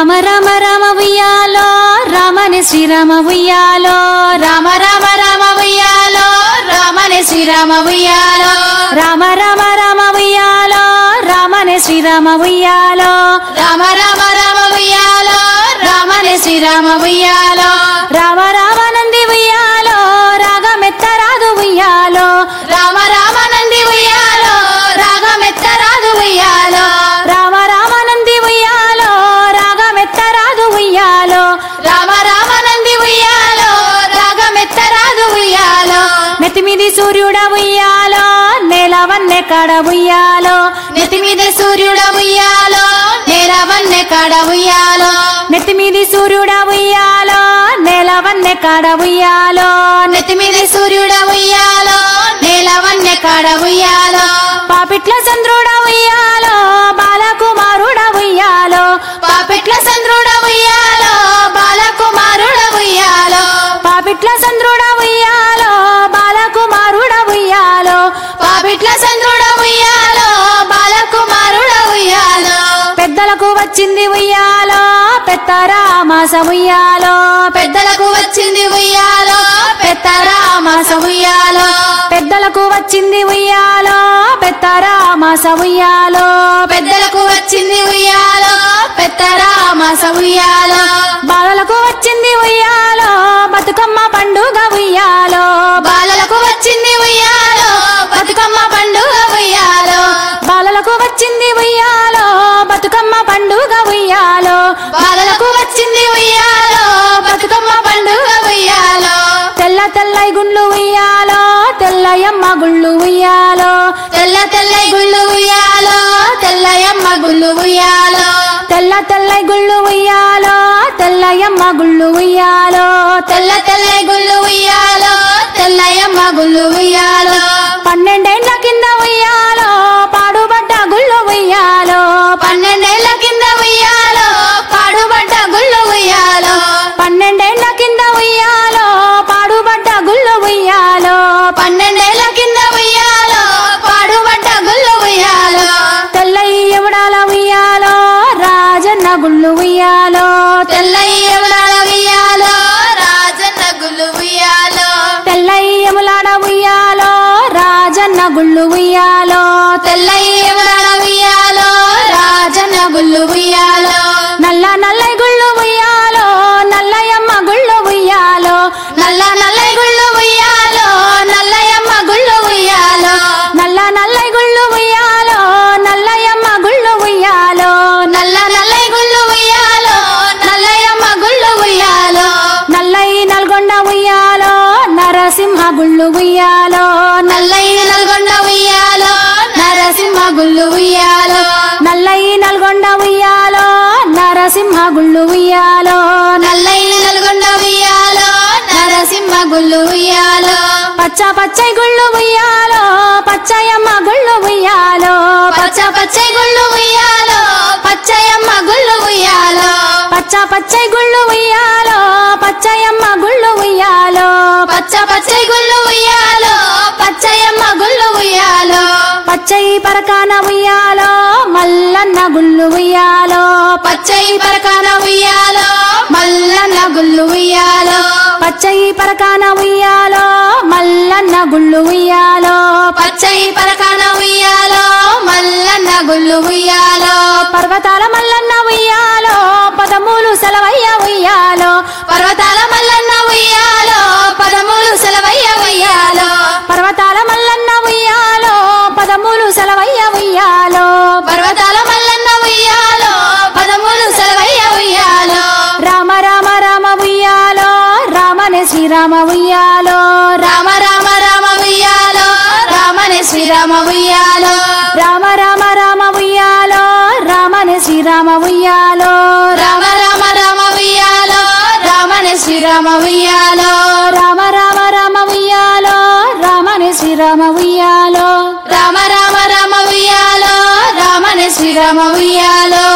రామ రామ రామ ఉయ్యాలో రామని శ్రీరామ ఉయ్యాలో రామ రామ రామ ఉయ్యాలో రామని శ్రీరామ ఉయ్యాలో రామ రామ రామ ఉయ్యాలో రామని శ్రీరామ ఉయ్యాలో రామ రామ రామ ఉయ్యాలో రామని శ్రీరామ ఉయ్యాలో రామ రామ నంది ఉయ్యాలో రాగమెత్తరాదు ఉయ్యాలో రామ రామ నంది ఉయ్యాలో రాగమెత్తరాదు ఉయ్యాలో రామ రామ నంది ఉయ్యాలో రాగమెత్తరాదు ఉయ్యాలో రామ రామ నంది ఉయ్యాలో రాగమెత్తరాదు ఉయ్యాలో నెత్తిమిది సూర్యుడ ఉయ్యాలో నేలవన్నె కడ ఉయ్యాలో నెత్తి మీద సూర్యుడ ఉయ్యాలో నేలవన్నె కాడ ఉయ్యాలో నెత్తిమిది సూర్యుడ ఉయ్యాలో నేలవన్నె కడ ఉయ్యాలో నెత్తి మీద సూర్యుడ ఉయ్యాలో నేలవన్నె కాడ ఉయ్యాలో పాపిట్ల చంద్రుడ ఉయ్యాలో బాలకుమారుడ ఉయ్యాలో పాపెట్ల చంద్రుడ ఉయ్యాలో బాలకుమారుడ ఉయ్యాలో పాపిట్ల చంద్రుడ ఉయ్యాలో బాలకుమారుడ ఉయ్యాలో పాపెట్ల చంద్రుడ ఉయ్యాలో బాలకుమారుడ ఉయ్యాలో పెద్దలకు వచ్చింది ఉయ్యాలో పెత్తరామాస ఉయ్యాలో పెద్దలకు వచ్చింది ఉయ్యాలో పెద్దరామాస ఉయ్యాలో పెద్దలకు వచ్చింది ఉయ్యాలో పెత్తరామాస ఉయ్యాలో పెద్దలకు వచ్చింది ఉయ్యాలో పెద్దరామాస ఉయ్యాలో బాలలకు వచ్చింది ఉయ్యాలో బతుకమ్మ పండుగ ఉయ్యాలో బాలలకు వచ్చింది ఉయ్యాలో బతుకమ్మ పండుగ ఉయ్యాలో బాలలకు వచ్చింది ఉయ్యాలో బతుకమ్మ పండుగ ఉయ్యాలో బాలలకు వచ్చింది ఉయ్యాలో బతుకమ్మ పండుగ ఉయ్యాలో తెల్ల తెల్లై గుండ్లు ఉయ్యాలో తెల్లయమ్మ గుళ్ళు ఉయ్యాలో తెల్ల తెల్ల గుళ్ళు ఉయ్యాలో తెల్లయమ్మ గుళ్ళు ఉయ్యాలో తెల్ల తెల్లై గుళ్ళు ఉయ్యాలో తెల్లయమ్మ గుళ్ళు ఉయ్యాలో తెల్ల తెల్ల గుళ్ళు ఉయ్యాలో తెల్లయమ్మ గుళ్ళు ఉయ్యాలో పన్నెండేండ్ల కింద ఉయ్యాలో పాడుబడ్డ గుళ్ళు ఉయ్యాలో పన్నెండేళ్ల కింద ఉయ్యాలో పాడుబడ్డ గుళ్ళు ఉయ్యాలో పన్నెండేండ్ల కింద ఉయ్యాలో పాడుబడ్డ గుళ్ళు ఉయ్యాలో పన్నెండేళ్ల కింద ఉయ్యాలో పాడుబడ్డ గుళ్ళు ఉయ్యాలో తెల్లయి ఎవడాల ఉయ్యాలో రాజన్న గుళ్ళు ఉయ్యాలో తెల్లయి ఎవడాల ఉయ్యాలో రాజన్న గుళ్ళు ఉయ్యాలో తెల్లయి ఎములాడ ఉయ్యాలో రాజన్న గుళ్ళు ఉయ్యాలో తెల్లయి ఎవడాల ఉయ్యాలో రాజన్న గుళ్ళు ఉయ్యాలో నల్ల నల్లై గుళ్ళు ఉయ్యాలో నల్లయమ్మ గుళ్ళు ఉయ్యాలో నల్ల నల్లై గుళ్ళు ఉయ్యాలో నల్లయమ్మ గుళ్ళు ఉయ్యాలో నల్ల నల్లై గుళ్ళు ఉయ్యాలో నల్లయమ్మ గుళ్ళు ఉయ్యాలో నల్ల నల్లై గుళ్ళు ఉయ్యాలో నల్లయమ్మ గుళ్ళు ఉయ్యాలో నల్లై నల్గొండ ఉయ్యాలో నరసింహ గుళ్ళు ఉయ్యాలో నల్లై నల్గొండ ఉయ్యాలో నరసింహ గుళ్ళు ఉయ్యాలో నల్లై నల్గొండ ఉయ్యాలో నరసింహ గుళ్ళు ఉయ్యాలో నల్లై నల్గొండ ఉయ్యాలో నరసింహ గుళ్ళు ఉయ్యాలో పచ్చ పచ్చై గుళ్ళు ఉయ్యాలో పచ్చయమ్మ గుళ్ళు ఉయ్యాలో పచ్చ పచ్చై గుళ్ళు ఉయ్యాలో పచ్చయమ్మ గుళ్ళు ఉయ్యాలో పచ్చ పచ్చై గుళ్ళు ఉయ్యాలో పచ్చయమ్మ గుళ్ళు ఉయ్యాలో పచ్చ పచ్చై గుళ్ళు ఉయ్యాలో పచ్చయమ్మ గుళ్ళు ఉయ్యాలో పచ్చయి పరకాన ఉయ్యాలో మల్లన్న గుళ్ళు ఉయ్యాలో పచ్చై పరకాన ఉయ్యాలో మల్లన్న గుళ్ళు ఉయ్యాలో పచ్చయి పరకాన ఉయ్యాలో మల్లన్న గుళ్ళు ఉయ్యాలో పచ్చై పరకాన ఉయ్యాలో మల్లన్న గుళ్ళు ఉయ్యాలో పర్వతాల మల్లన్న ఉయ్యాలో పదమూలు సెలవయ్య ఉయ్యాలో పర్వతాల మల్లన్న ఉయ్యాలో పదమూలు సెలవయ్య ఉయ్యాలో పర్వతాల మల్లన్న ఉయ్యాలో పదమూలు సెలవయ్య ఉయ్యాలో పర్వతాల మల్లన్న ఉయ్యాలో పదమూలు సెలవయ్య ఉయ్యాలో రామ రామ రామ ఉయ్యాలో రామనే శ్రీరామ ఉయ్యాలో రామ రామ రామ ఉయ్యాలో రామని శ్రీరామ ఉయ్యాలో రామ రామ రామ ఉయ్యాలో రామనే శ్రీరామ ఉయ్యాలో రామ రామ రామ ఉయ్యాలో రామని శ్రీరామ ఉయ్యాలో రామ రామ రామ ఉయ్యాలో రామనే శ్రీరామ ఉయ్యాలో రామ రామ రామ ఉయ్యాలో రామని శ్రీరామ ఉయ్యాలో